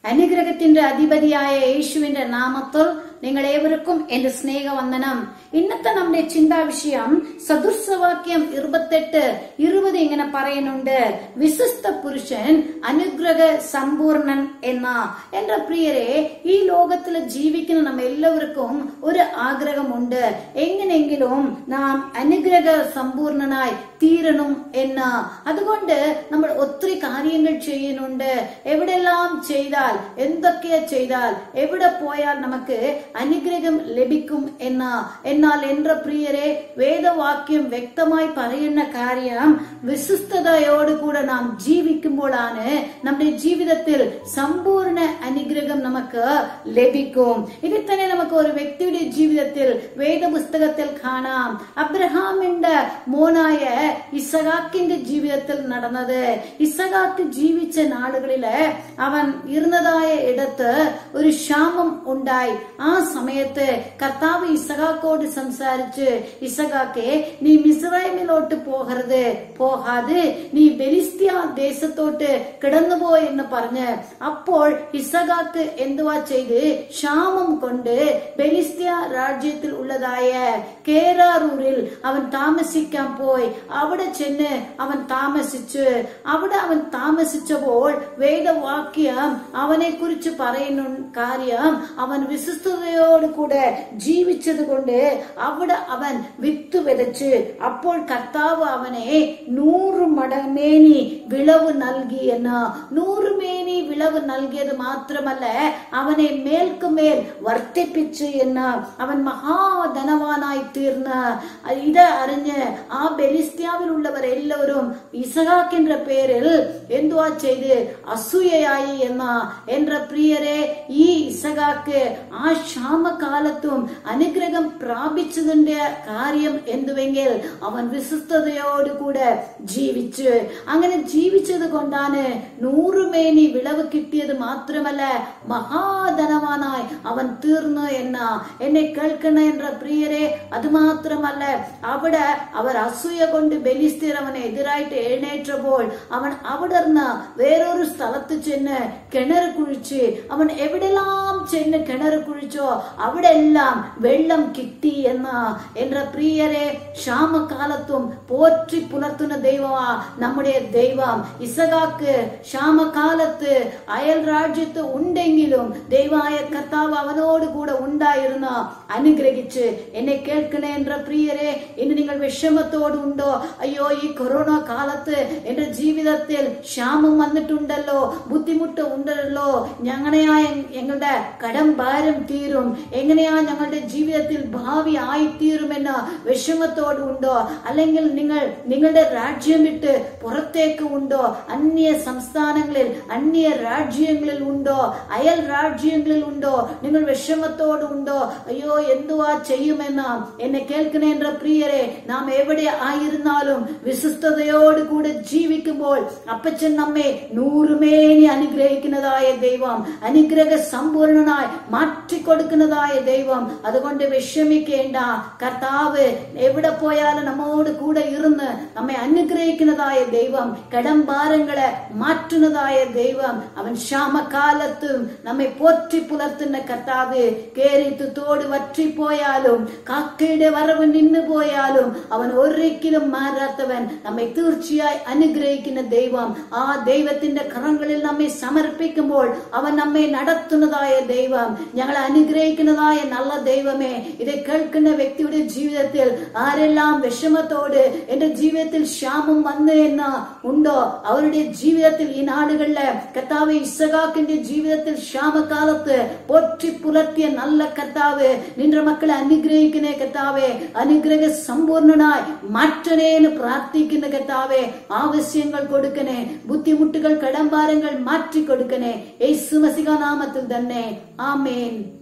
അനുഗ്രഹത്തിന്റെ അധിപതിയായ യേശുവിന്റെ നാമത്തിൽ നിങ്ങൾ ഏവർക്കും എന്റെ സ്നേഹവന്ദനം ഇന്നത്തെ നമ്മുടെ ചിന്താ വിഷയം സദൃശവാക്യം ഇരുപത്തെട്ട് ഇരുപത് ഇങ്ങനെ പറയുന്നുണ്ട് വിശിഷ്ട പുരുഷൻ അനുഗ്രഹ സമ്പൂർണൻ എന്ന എന്റെ പ്രിയരെ ഈ ലോകത്തിൽ ജീവിക്കുന്ന നമ്മ എല്ലാവർക്കും ഒരു ആഗ്രഹമുണ്ട് എങ്ങനെയെങ്കിലും നാം അനുഗ്രഹ സമ്പൂർണനായി തീരണം എന്ന് അതുകൊണ്ട് നമ്മൾ ഒത്തിരി കാര്യങ്ങൾ ചെയ്യുന്നുണ്ട് എവിടെല്ലാം ചെയ്താൽ എന്തൊക്കെ ചെയ്താൽ എവിടെ പോയാൽ നമുക്ക് അനുഗ്രഹം ലഭിക്കും എന്ന എന്നാൽ എന്റെ പ്രിയരെ വേദവാക്യം വ്യക്തമായി പറയുന്ന കാര്യം വിശ്വസ്തയോടുകൂടെ നാം ജീവിക്കുമ്പോഴാണ് നമ്മുടെ ജീവിതത്തിൽ സമ്പൂർണ്ണ അനുഗ്രഹം നമുക്ക് ലഭിക്കും ഇതിൽ തന്നെ നമുക്ക് ഒരു വ്യക്തിയുടെ ജീവിതത്തിൽ വേദപുസ്തകത്തിൽ കാണാം അബ്രഹാമിന്റെ മോനായ ഇസഹാക്കിന്റെ ജീവിതത്തിൽ നടന്നത് ഇസഹാക്ക് ജീവിച്ച നാളുകളില് അവൻ ഇരുന്നതായ ഇടത്ത് ഒരു ക്ഷാമം ഉണ്ടായി ആ സമയത്ത് കർത്താവ് ഇസഹാക്കോട് സംസാരിച്ച് ഇസഹാക്കെ നീ മിസ്രൈമിലോട്ട് പോകരുത് പോകാതെ നീ ബെലിസ്ത്യ ദേശത്തോട്ട് കിടന്നുപോ എന്ന് പറഞ്ഞ് അപ്പോൾ ഇസഹാക്ക് എന്തുവാ ചെയ്ത് ക്ഷാമം കൊണ്ട് ബെലിസ്ത്യ രാജ്യത്തിൽ ഉള്ളതായ കേരാറൂരിൽ അവൻ താമസിക്കാൻ പോയി അവിടെ ചെന്ന് അവൻ താമസിച്ച് അവിടെ അവൻ താമസിച്ചപ്പോൾ വേദവാക്യം അവനെ കുറിച്ച് പറയുന്ന കാര്യം അവൻ വിശ്വസ്തയോട് കൂടെ ജീവിച്ചത് കൊണ്ട് അവിടെ അവൻ വിത്ത് വിതച്ച് അപ്പോൾ കർത്താവ് അവനെ നൂറ് മടമേനി വിളവ് നൽകി എന്ന് നൂറ് മേനി വിളവ് നൽകിയത് മാത്രമല്ല അവനെ മേൽക്കുമേൽ വർദ്ധിപ്പിച്ചു എന്ന് അവൻ മഹാധനവാനായി തീർന്ന് ഇത് അറിഞ്ഞ് ആ ബെലിസ്ത്യാവിലുള്ളവർ എല്ലാവരും ഇസഹാക്കിന്റെ പേരിൽ എന്തുവാ ചെയ്ത് അസൂയയായി എന്ന എന്റെ പ്രിയരെ ഈ ഇസഹാക്ക് ആ ക്ഷാമകാലത്തും അനുഗ്രഹം പ്രാപിച്ചതിന്റെ കാര്യം എന്തുവെങ്കിൽ അവൻ വിശ്വസ്തയോടുകൂടെ ജീവിച്ച് അങ്ങനെ ജീവിച്ചത് കൊണ്ടാണ് നൂറുമേനി വിളവ് കിട്ടിയത് മാത്രമല്ല മഹാധനവാനായി അവൻ തീർന്നു എന്ന എന്നെ കേൾക്കണ എன்ற പ്രിയരെ അത് മാത്രമല്ല അവിടെ അവർ അസൂയ കൊണ്ട് ബലിസ്ഥിർ അവനെ എതിരായിട്ട് എഴുന്നേറ്റപ്പോൾ അവൻ അവിടെ നിന്ന് വേറൊരു സ്ഥലത്ത് ചെന്ന് കിണർ കുഴിച്ച് അവൻ എവിടെല്ലാം ചെന്ന് കിണർ കുഴിച്ചോ അവിടെ എല്ലാം വെള്ളം കിട്ടി എന്ന് എന്റെ പ്രിയരെ ക്ഷാമകാലത്തും പോറ്റി പുലർത്തുന്ന ദൈവമാ നമ്മുടെ ദൈവം ഇസകാക്ക് ക്ഷാമകാലത്ത് അയൽ രാജ്യത്ത് ഉണ്ടെങ്കിലും ദൈവമായ കർത്താവ് അവനോട് കൂടെ ഉണ്ടായിരുന്നു അനുഗ്രഹിച്ച് എന്നെ കേൾക്കണേ എன்ற പ്രിയരെ ഇന്ന് നിങ്ങൾ വിഷമത്തോടുണ്ടോ അയ്യോ ഈ കൊറോണ കാലത്ത് എന്റെ ജീവിതത്തിൽ ക്ഷാമം വന്നിട്ടുണ്ടല്ലോ ബുദ്ധിമുട്ട് ഉണ്ടല്ലോ ഞങ്ങളെയാ ഞങ്ങളുടെ കടം ഭാരം തീരും എങ്ങനെയാ ഞങ്ങളുടെ ജീവിതത്തിൽ ഭാവി ആയിത്തീരുമെന്ന് വിഷമത്തോട് ഉണ്ടോ അല്ലെങ്കിൽ നിങ്ങൾ നിങ്ങളുടെ രാജ്യം വിട്ട് പുറത്തേക്ക് ഉണ്ടോ അന്യ സംസ്ഥാനങ്ങളിൽ അന്യ രാജ്യങ്ങളിൽ ഉണ്ടോ അയൽ രാജ്യങ്ങളിൽ ഉണ്ടോ നിങ്ങൾ വിഷമത്തോട് ഉണ്ടോ അയ്യോ എന്തുവാ ചെയ്യുമെന്ന് എന്നെ കേൾക്കണേ എன்ற പ്രിയരെ നാം എവിടെ ആയിരുന്നാലും വിശ്വസ്തയോട് കൂടെ ജീവിക്കുമ്പോൾ അപ്പച്ചൻ നമ്മെ നൂറുമേനി അനുഗ്രഹിക്കുന്നതായ ദൈവം അനുഗ്രഹ സമ്പൂർണനായി മാറ്റിക്കൊടുക്കുന്നതായ ദൈവം അതുകൊണ്ട് വിഷമിക്കേണ്ട കർത്താവ് എവിടെ പോയാലും നമ്മോട് കൂടെ ഇരുന്ന് നമ്മെ അനുഗ്രഹിക്കുന്നതായ ദൈവം കടംഭാരങ്ങളെ മാറ്റുന്നതായ ദൈവം അവൻ ക്ഷാമകാലത്തും നമ്മെ പോറ്റി പുലർത്തുന്ന കർത്താവ് കേറിത്ത് തോട് വറ്റിപ്പോയാലും കാക്കയുടെ വരവ് നിന്നു പോയാലും അവൻ ഒരിക്കലും മാറാത്തവൻ നമ്മെ തീർച്ചയായി അനുഗ്രഹിക്കുന്ന ദൈവം ആ ദൈവത്തിന്റെ കരങ്ങളിൽ നമ്മെ സമർപ്പിക്കുമ്പോൾ അവൻ നമ്മെ നടത്തുന്നതായ ദൈവം ഞങ്ങളെ അനുഗ്രഹിക്കുന്നതായ നല്ല ദൈവമേ ഇത് കേൾക്കുന്ന വ്യക്തിയുടെ ജീവിതത്തിൽ ആരെല്ലാം വിഷമത്തോട് എന്റെ ജീവിതത്തിൽ ക്ഷാമം വന്നു എന്ന് ഉണ്ടോ അവരുടെ ജീവിതത്തിൽ ഈ നാടുകളിലെ കർത്താവ് ഇസഹാക്കിന്റെ ജീവിതത്തിൽ ക്ഷാമകാലത്ത് പൊറ്റി പുലർത്തിയ നല്ല കർത്താവ് നിന്റെ മക്കളെ അനുഗ്രഹിക്കുന്ന കർത്താവെ അനുഗ്രഹ സമ്പൂർണനായി മാറ്റണേന്ന് പ്രാർത്ഥിക്കുന്ന കർത്താവെ ആവശ്യങ്ങൾ കൊടുക്കണേ ബുദ്ധിമുട്ടുകൾ കടംഭാരങ്ങൾ മാറ്റി കൊടുക്കണേ യേശു മസിക നാമത്തിൽ തന്നെ ആമേൻ